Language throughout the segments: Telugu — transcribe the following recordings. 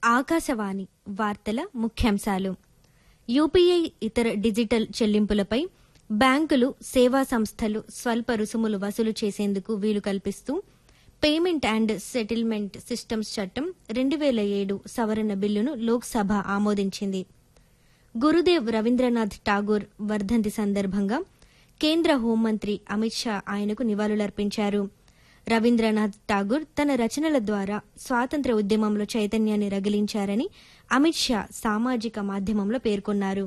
ఆకాశవాణి వార్తల ముఖ్యాంశాలు యూపీఐ ఇతర డిజిటల్ చెల్లింపులపై బ్యాంకులు సేవా సంస్థలు స్వల్ప రుసుములు వసూలు చేసేందుకు వీలు కల్పిస్తూ పేమెంట్ అండ్ సెటిల్మెంట్ సిస్టమ్స్ చట్టం రెండు వేల ఏడు సవరణ బిల్లును లోక్సభ ఆమోదించింది గురుదేవ్ రవీంద్రనాథ్ ఠాగూర్ వర్ధంతి సందర్భంగా కేంద్ర హోంమంత్రి అమిత్ షా ఆయనకు నివాళులర్పించారు రవీంద్రనాథ్ ఠాగూర్ తన రచనల ద్వారా స్వాతంత్ర ఉద్యమంలో చైతన్యాన్ని రగిలించారని అమిత్ షా సామాజిక మాధ్యమంలో పేర్కొన్నారు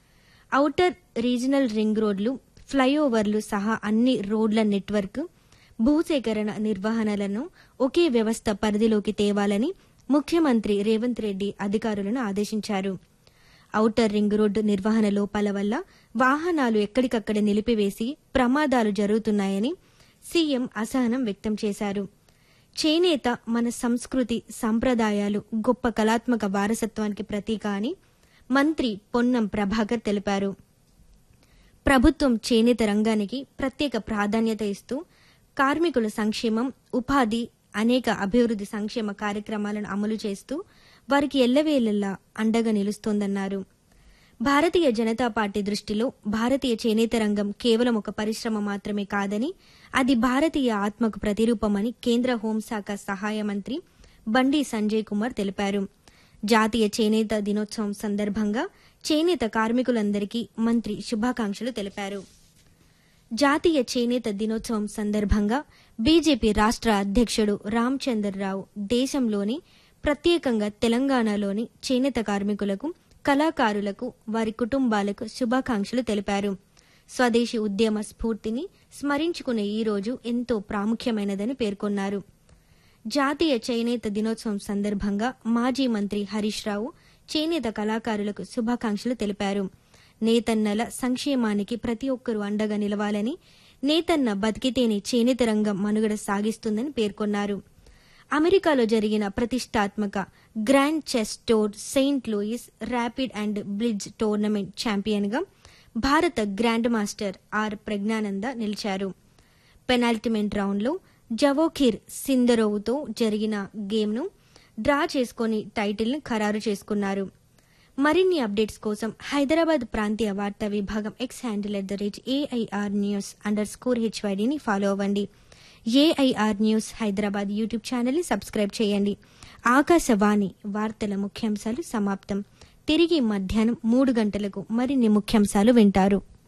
ఔటర్ రీజనల్ రింగ్ రోడ్లు ఫ్లైఓవర్లు సహా అన్ని రోడ్ల నెట్వర్క్ భూసేకరణ నిర్వహణలను ఒకే వ్యవస్థ పరిధిలోకి తేవాలని ముఖ్యమంత్రి రేవంత్ రెడ్డి అధికారులను ఆదేశించారు ఔటర్ రింగ్ రోడ్డు నిర్వహణ లోపాల వల్ల వాహనాలు ఎక్కడికక్కడ నిలిపివేసి ప్రమాదాలు జరుగుతున్నాయని సీఎం అసహనం వ్యక్తం చేశారు చేనేత మన సంస్కృతి సంప్రదాయాలు గొప్ప కళాత్మక వారసత్వానికి ప్రతీక అని మంత్రి పొన్నం ప్రభాకర్ తెలిపారు ప్రభుత్వం చేనేత రంగానికి ప్రత్యేక ప్రాధాన్యత ఇస్తూ కార్మికుల సంక్షేమం ఉపాధి అనేక అభివృద్ధి సంక్షేమ కార్యక్రమాలను అమలు చేస్తూ వారికి ఎల్లవేళలా అండగా నిలుస్తోందన్నారు భారతీయ జనతా పార్టీ దృష్టిలో భారతీయ చేనేత రంగం కేవలం ఒక పరిశ్రమ మాత్రమే కాదని అది భారతీయ ఆత్మకు ప్రతిరూపమని కేంద్ర హోంశాఖ సహాయ మంత్రి బండి సంజయ్ కుమార్ తెలిపారు జాతీయ చేనేత దినోత్సవం సందర్భంగా చేనేత కార్మికులందరికీ మంత్రి శుభాకాంక్షలు తెలిపారు జాతీయ చేనేత దినోత్సవం సందర్భంగా బీజేపీ రాష్ట్ర అధ్యక్షుడు రామచంద్రరావు దేశంలోని ప్రత్యేకంగా తెలంగాణలోని చేనేత కార్మికులకు కళాకారులకు వారి కుటుంబాలకు శుభాకాంక్షలు తెలిపారు స్వదేశీ ఉద్యమ స్ఫూర్తిని స్మరించుకునే ఈ రోజు ఎంతో ప్రాముఖ్యమైనదని పేర్కొన్నారు జాతీయ చేనేత దినోత్సవం సందర్భంగా మాజీ మంత్రి హరీష్ రావు చేనేత కళాకారులకు శుభాకాంక్షలు తెలిపారు నేతన్నల సంక్షేమానికి ప్రతి ఒక్కరూ అండగా నిలవాలని నేతన్న బతికితేనే చేనేత రంగం మనుగడ సాగిస్తుందని పేర్కొన్నారు అమెరికాలో జరిగిన ప్రతిష్టాత్మక grand chess tour Saint Louis rapid and blitz tournament ఛాంపియన్గా భారత గ్రాండ్ మాస్టర్ ఆర్ ప్రజ్ఞానంద నిలిచారు పెనాల్టిమెంట్ రౌండ్లో జవోఖిర్ సిందరోవుతో జరిగిన గేమ్ను డ్రా చేసుకుని టైటిల్ను ఖరారు చేసుకున్నారు మరిన్ని అప్డేట్స్ కోసం హైదరాబాద్ ప్రాంతీయ వార్తా విభాగం X handle at the rate AIR news underscore హెచ్వైడిని ఫాలో అవ్వండి ఏఐఆర్ న్యూస్ హైదరాబాద్ యూట్యూబ్ ఛానల్ని సబ్స్క్రైబ్ చేయండి ఆకాశవాణి వార్తల ముఖ్యాంశాలు సమాప్తం తిరిగి మధ్యాహ్నం మూడు గంటలకు మరిన్ని ముఖ్యాంశాలు వింటారు